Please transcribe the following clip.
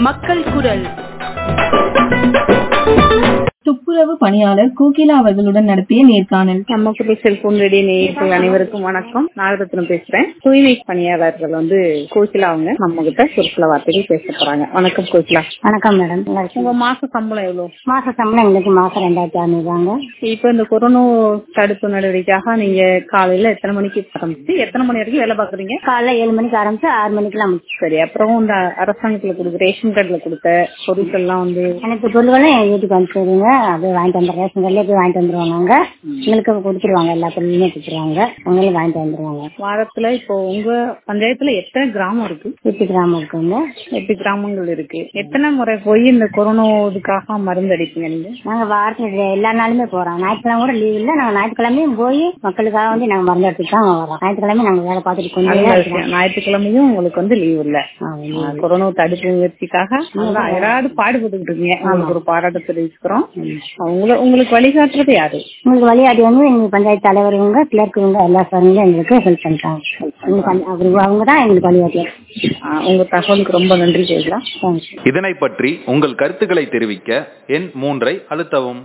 மக்கள் குரல் துப்புரவு பணியாளர் கோகிலா அவர்களுடன் நடத்திய நேர்காணல் நம்ம குரல் செல்போன் ரேடியோ நேயர்கள் அனைவருக்கும் வணக்கம் நாகரத்னம் பேசுறேன் தூய்மை பணியாளர்கள் வந்து கோகிலா அவங்க நம்ம கிட்ட ஒரு சில வார்த்தைகள் பேச போறாங்க வணக்கம் கோகிலா வணக்கம் மேடம் நல்லா இருக்கீங்களா? உங்க மாச சம்பளம் எவ்வளவு மாச சம்பளம் எங்களுக்கு மாசம் ரெண்டாயிரத்தி அறுநூறு தாங்க இப்ப இந்த கொரோனா தடுப்பு நடவடிக்கையாக நீங்க காலையில எத்தனை மணிக்கு ஆரம்பிச்சு எத்தனை மணி வரைக்கும் வேலை பாக்குறீங்க காலைல ஏழு மணிக்கு ஆரம்பிச்சு ஆறு மணிக்கெல்லாம் முடிச்சு சரி அப்புறம் இந்த அரசாங்கத்துல கொடுத்த ரேஷன் கார்டுல கொடுத்த பொருட்கள் எல்லாம் வந்து அனைத்து பொருள்களும் எங்க வீட்டுக்கு அனுப்பிச்சிடுங்க அப்படியே வாங்கிட்டு வந்துடுறேன் ரேஷன் கடையிலே போய் வாங்கிட்டு வந்துருவாங்க அங்க எங்களுக்கு கொடுத்துருவாங்க எல்லா பொருளுமே கொடுத்துருவாங்க அவங்களும் வாங்கிட்டு வந்துருவாங்க வாரத்துல இப்போ உங்க பஞ்சாயத்துல எத்தனை கிராமம் இருக்கு எட்டு கிராமம் இருக்குங்க எட்டு கிராமங்கள் இருக்கு எத்தனை முறை போய் இந்த கொரோனா இதுக்காக மருந்து அடிப்பீங்க நீங்க நாங்க வாரத்துல எல்லா நாளுமே போறோம் ஞாயிற்றுக்கிழமை கூட லீவ் இல்ல நாங்க ஞாயிற்றுக்கிழமையும் போய் மக்களுக்காக வந்து நாங்க மருந்து எடுத்துட்டு தான் வரோம் ஞாயிற்றுக்கிழமை நாங்க வேலை பார்த்துட்டு கொஞ்சம் நல்ல நேரம் விஷயம். இருக்கிறோம். ஞாயிற்றுக்கிழமையும் உங்களுக்கு வந்து லீவ் இல்ல ஆமா. ஆஹ் கொரோனா தடுப்பு முயற்சிக்காக நல்லா யாராவது பாடுபட்டு இருக்கீங்க உங்களுக்கு ஒரு பாராட்டு தெரிவிச்சுக்கிறோம் உங்களை உங்களுக்கு வழிகாட்டுறது யாரு உங்களுக்கு வழிகாட்டி வந்து எங்க பஞ்சாயத்து தலைவருங்க கிளர்க்குங்க எல்லா சாருங்களும் எங்களுக்கு ஹெல்ப் பண்றாங்க எங்களுக்கு அந்த- அவரு அவங்க தான் எங்களுக்கு வழிகாட்டி ஆஹ் உங்க தகவலுக்கு ரொம்ப நன்றி கேட்கலாம் தேங்க்ஸ் இதனை பற்றி உங்கள் கருத்துக்களை தெரிவிக்க எண் மூன்றை அழுத்தவும்